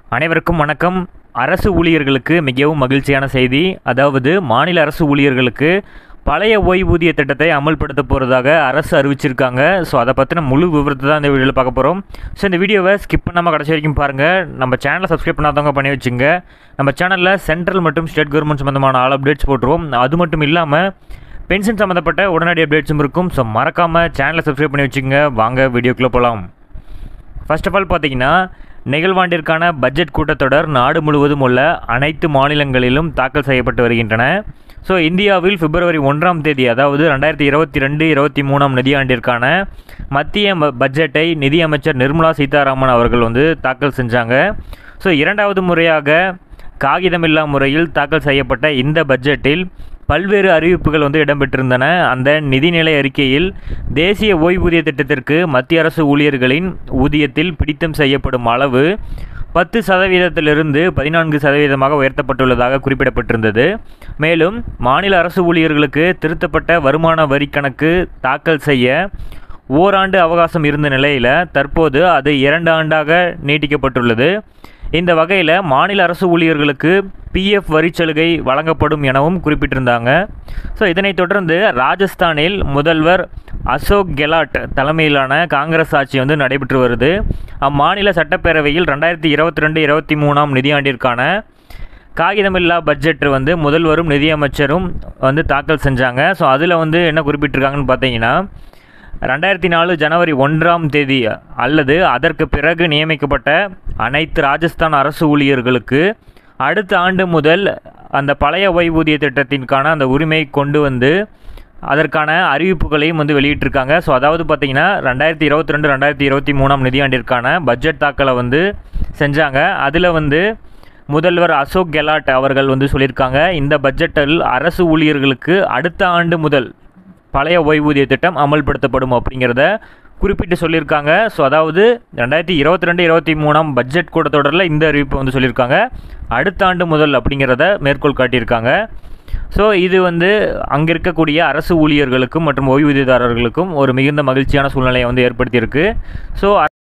அனைவருக்கும் வணக்கம் அரசு ஊழியர்களுக்கு மிகவும் மகிழ்ச்சியான செய்தி அதாவது மாநில அரசு ஊழியர்களுக்கு பழைய ஓய்வூதிய திட்டத்தை அமல்படுத்த போகிறதாக அரசு அறிவிச்சிருக்காங்க ஸோ அதை பற்றின முழு விவரத்தை தான் இந்த வீடியோவில் பார்க்க போகிறோம் ஸோ இந்த வீடியோவை ஸ்கிப் பண்ணாமல் கடைசி வரைக்கும் பாருங்கள் நம்ம சேனலை சப்ஸ்கிரைப் பண்ணாதவங்க பண்ணி வச்சுங்க நம்ம சேனலில் சென்ட்ரல் மற்றும் ஸ்டேட் கவர்மெண்ட்ஸ் சம்மந்தமான ஆல் அப்டேட்ஸ் போட்டுருவோம் அது மட்டும் இல்லாமல் பென்ஷன் சம்மந்தப்பட்ட உடனடி அப்டேட்ஸும் இருக்கும் பழைய ஓய்வூதிய திட்டத்தை அமல்படுத்த போகிறதாக அரசு அறிவிச்சிருக்காங்க ஸோ அதை பற்றின முழு விவரத்தை தான் இந்த வீடியோவில் பார்க்க போகிறோம் ஸோ இந்த வீடியோவை ஸ்கிப் பண்ணாமல் கடைசி வரைக்கும் பாருங்கள் நம்ம சேனலை சப்ஸ்கிரைப் பண்ணாதவங்க பண்ணி வச்சுங்க நம்ம சேனலில் சென்ட்ரல் மற்றும் ஸ்டேட் கவர்மெண்ட் சம்மந்தமான ஆல் அப்டேட்ஸ் போட்டுருவோம் அது மட்டும் இல்லாமல் பென்ஷன் சம்மந்தப்பட்ட உடனடி அப்டேட்ஸும் இருக்கும் ஸோ மறக்காமல் சேனலை சப்ஸ்கிரைப் பண்ணி வச்சுங்க வாங்க வீடியோக்குள்ளே போகலாம் ஃபர்ஸ்ட் ஆஃப் ஆல் பார்த்தீங்கன்னா நிகழ்வாண்டிற்கான பட்ஜெட் கூட்டத்தொடர் நாடு முழுவதும் உள்ள அனைத்து மாநிலங்களிலும் தாக்கல் செய்யப்பட்டு வருகின்றன ஸோ இந்தியாவில் பிப்ரவரி ஒன்றாம் தேதி அதாவது ரெண்டாயிரத்தி இருபத்தி ரெண்டு இருபத்தி மூணாம் நிதியாண்டிற்கான மத்திய ம- பட்ஜெட்டை நிதியமைச்சர் நிர்மலா சீதாராமன் அவர்கள் வந்து தாக்கல் செஞ்சாங்க ஸோ இரண்டாவது முறையாக காகிதமில்லா முறையில் தாக்கல் செய்யப்பட்ட இந்த பட்ஜெட்டில் பல்வேறு அறிவிப்புகள் வந்து இடம்பெற்றிருந்தன அந்த நிதிநிலை அறிக்கையில் தேசிய ஓய்வூதிய திட்டத்திற்கு மத்திய அரசு ஊழியர்களின் ஊதியத்தில் பிடித்தம் செய்யப்படும் அளவு பத்து சதவீதத்திலிருந்து பதினான்கு சதவீதமாக உயர்த்தப்பட்டுள்ளதாக குறிப்பிடப்பட்டிருந்தது மேலும் மாநில அரசு ஊழியர்களுக்கு திருத்தப்பட்ட வருமான வரி கணக்கு தாக்கல் செய்ய ஓராண்டு அவகாசம் இருந்த நிலையில் தற்போது அது இரண்டு ஆண்டாக நீட்டிக்கப்பட்டுள்ளது இந்த வகையில் மாநில அரசு ஊழியர்களுக்கு பிஎஃப் வரிச்சலுகை வழங்கப்படும் எனவும் குறிப்பிட்டிருந்தாங்க ஸோ இதனைத் தொடர்ந்து ராஜஸ்தானில் முதல்வர் அசோக் கெலாட் தலைமையிலான காங்கிரஸ் ஆட்சி வந்து நடைபெற்று வருது அம்மாநில சட்டப்பேரவையில் ரெண்டாயிரத்தி இருபத்தி ரெண்டு இருபத்தி மூணாம் நிதியாண்டிற்கான காகிதமில்லா பட்ஜெட் வந்து முதல்வரும் நிதியமைச்சரும் வந்து தாக்கல் செஞ்சாங்க ஸோ அதில் வந்து என்ன குறிப்பிட்டிருக்காங்கன்னு பார்த்தீங்கன்னா ரெண்டாயிரத்தி நாலு ஜனவரி ஒன்றாம் தேதி அல்லது அதற்கு பிறகு நியமிக்கப்பட்ட அனைத்து ராஜஸ்தான் அரசு ஊழியர்களுக்கு அடுத்த ஆண்டு முதல் அந்த பழைய ஓய்வூதிய திட்டத்திற்கான அந்த உரிமை கொண்டு வந்து அதற்கான அறிவிப்புகளையும் வந்து வெளியிட்டிருக்காங்க ஸோ அதாவது பார்த்தீங்கன்னா ரெண்டாயிரத்தி இருபத்தி ரெண்டு ரெண்டாயிரத்தி இருபத்தி மூணாம் நிதியாண்டிற்கான பட்ஜெட் தாக்கலை வந்து செஞ்சாங்க அதில் வந்து முதல்வர் அசோக் கெலாட் அவர்கள் வந்து சொல்லியிருக்காங்க இந்த பட்ஜெட்டில் அரசு ஊழியர்களுக்கு அடுத்த ஆண்டு முதல் பழைய ஓய்வூதிய திட்டம் அமல்படுத்தப்படும் அப்படிங்கிறத குறிப்பிட்டு சொல்லியிருக்காங்க ஸோ அதாவது ரெண்டாயிரத்தி இருபத்தி ரெண்டு இருபத்தி மூணாம் பட்ஜெட் கூட்டத்தொடரில் இந்த அறிவிப்பை வந்து சொல்லியிருக்காங்க அடுத்த ஆண்டு முதல் அப்படிங்கிறத மேற்கோள் காட்டியிருக்காங்க ஸோ இது வந்து அங்கே இருக்கக்கூடிய அரசு ஊழியர்களுக்கும் மற்றும் ஓய்வூதியதாரர்களுக்கும் ஒரு மிகுந்த மகிழ்ச்சியான சூழ்நிலையை வந்து ஏற்படுத்தியிருக்கு ஸோ